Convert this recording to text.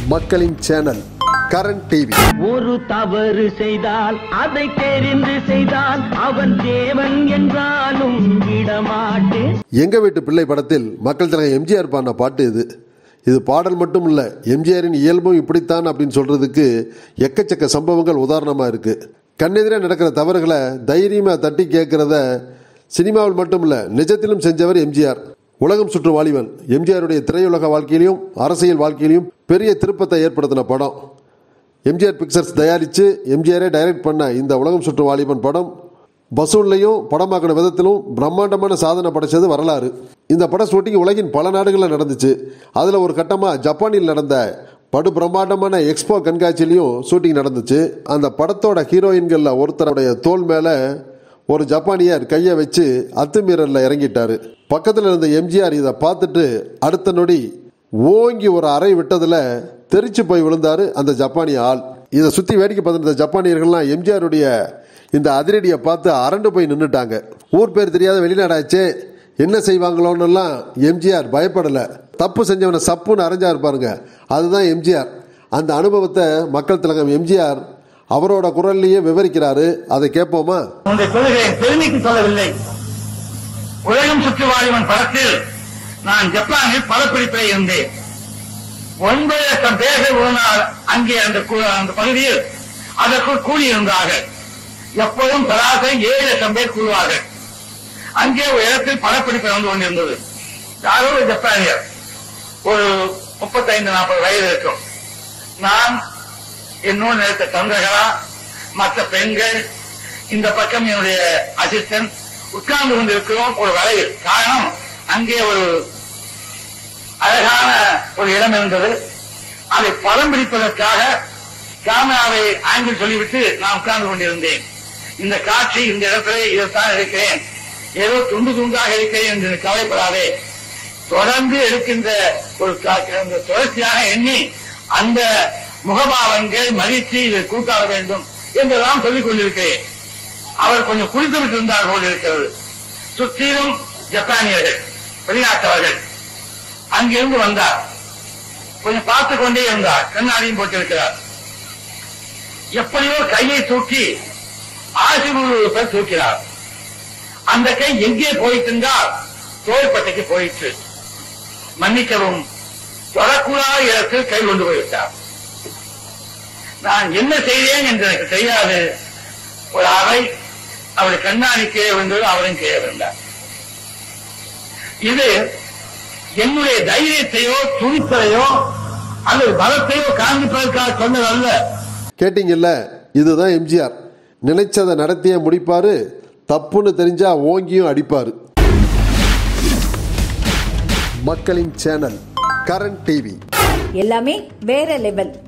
மக்களின் channel current TV ஒரு தவறு செய்தால் அதை தெரிந்து செய்தால் அவன் தேவன் என்றாலும் விடமாட்டேன் எங்க வீட்டு பிள்ளை படத்தில் மக்கள் தலைவர் எம்ஜிஆர் பாடின பாட்டு இது இது பாடல் மட்டும் இல்ல எம்ஜிஆரின் இயல்பும் இப்படித்தான் அப்படின்னு சொல்றதுக்கு எக்கச்சக்க சம்பவங்கள் உதாரணமா இருக்கு கண்ணெதிரே நடக்கிற தவறுகளை தைரியமா தட்டி கேட்கிறத சினிமாவில் மட்டும் இல்ல நிஜத்திலும் செஞ்சவர் எம்ஜிஆர் உலகம் சுற்று வாலிபன் எம்ஜிஆருடைய திரையுலக வாழ்க்கையிலும் அரசியல் வாழ்க்கையிலும் பெரிய திருப்பத்தை ஏற்படுத்தின படம் எம்ஜிஆர் பிக்சர்ஸ் தயாரித்து எம்ஜிஆரே டைரக்ட் பண்ண இந்த உலகம் சுற்று வாலிபன் படம் வசூல்லையும் படமாக்கின விதத்திலும் பிரம்மாண்டமான சாதனை படைச்சது வரலாறு இந்த பட ஷூட்டிங் உலகின் பல நாடுகளில் நடந்துச்சு அதில் ஒரு கட்டமாக ஜப்பானில் நடந்த படு பிரம்மாண்டமான எக்ஸ்போ கண்காட்சியிலையும் ஷூட்டிங் நடந்துச்சு அந்த படத்தோட ஹீரோயின்களில் ஒருத்தருடைய தோல் மேலே ஒரு ஜப்பானியர் கையை வச்சு அத்துமீறலில் இறங்கிட்டாரு பக்கத்தில் இருந்த எம்ஜிஆர் இதை பார்த்துட்டு அடுத்த நொடி ஓங்கி ஒரு அறை விட்டதுல தெரிச்சு போய் விழுந்தாரு அந்த ஜப்பானிய ஆள் இதை சுத்தி வேடிக்கை பார்த்துருந்த ஜப்பானியர்கள்லாம் எம்ஜிஆருடைய இந்த அதிரடியை பார்த்து அரண்டு போய் நின்றுட்டாங்க ஊர் பேர் தெரியாத வெளிநாடாச்சே என்ன செய்வாங்களோன்னு எல்லாம் எம்ஜிஆர் பயப்படல தப்பு செஞ்சவனை சப்புன்னு அரைஞ்சா பாருங்க அதுதான் எம்ஜிஆர் அந்த அனுபவத்தை மக்கள் திலகம் எம்ஜிஆர் அவரோட குரல்லையே விவரிக்கிறாரு அதை கேட்போமா உன்னை சொல்லுகிறேன் பெருமைக்கு சொல்லவில்லை உலகம் சுற்றி வாலிபன் படத்தில் நான் ஜப்பானில் படப்பிடிப்பில் இருந்தேன் ஒன்பது லட்சம் பேர்கள் ஒரு நாள் அங்கே அந்த கு- அந்த பகுதியில் அதற்குள் கூடியிருந்தார்கள் எப்போதும் சராசரி ஏழு லட்சம் பேர் கூடுவார்கள் அங்கே ஒரு இடத்தில் படப்பிடிப்பு நடந்து கொண்டிருந்தது யாரோ ஒரு ஜப்பானியர் ஒரு முப்பத்தைந்து நாற்பது வயது இருக்கும் நான் என்னோடு நிறுத்த சந்திரகலா மற்ற பெண்கள் இந்த பக்கம் என்னுடைய அசிஸ்டன்ட் உட்கார்ந்து கொண்டிருக்கிறோம் ஒரு வலையில் காரணம் அங்கே ஒரு அழகான ஒரு இடம் இருந்தது அதை படம் பிடிப்பதற்காக கேமராவை ஆங்கிள் சொல்லிவிட்டு நான் உட்கார்ந்து கொண்டிருந்தேன் இந்த காட்சி இந்த இடத்துல இதைத்தான் இருக்கிறேன் ஏதோ துண்டு துண்டாக இருக்கிறேன் என்று கவலைப்படாதே தொடர்ந்து எடுக்கின்ற ஒரு கா- அந்த தொடர்ச்சியாக எண்ணி அந்த முகபாவங்கள் மதித்து இதை கூட்டாட வேண்டும் என்றெல்லாம் சொல்லிக் கொண்டிருக்கிறேன் அவர் கொஞ்சம் குளித்து விட்டிருந்தார் போல் இருக்கிறது சுற்றிலும் ஜப்பானியர்கள் வெளிநாட்டவர்கள் அங்கிருந்து வந்தார் கொஞ்சம் பார்த்து கொண்டே இருந்தார் கண்ணாடியும் போட்டிருக்கிறார் எப்படியோ கையை தூக்கி ஆசிரியர் தூக்கினார் அந்த கை எங்கே போயிட்டு இருந்தால் தோள்பட்டைக்கு போயிற்று மன்னிக்கவும் தொடக்கூடாத இடத்தில் கை கொண்டு போய்விட்டார் நான் என்ன செய்தேன் என்று எனக்கு தெரியாது ஒரு அறை அவருடைய கண்ணாடி கீழே விழுந்தது அவரும் கீழே விழுந்தார் இது என்னுடைய தைரியத்தையோ துணிச்சலையோ அல்லது பலத்தையோ காண்பிப்பதற்காக சொன்னதல்ல கேட்டீங்கல்ல இதுதான் எம்ஜிஆர் நினைச்சதை நடத்தியே முடிப்பாரு தப்புன்னு தெரிஞ்சா ஓங்கியும் அடிப்பாரு மக்களின் சேனல் கரண்ட் டிவி எல்லாமே வேற லெவல்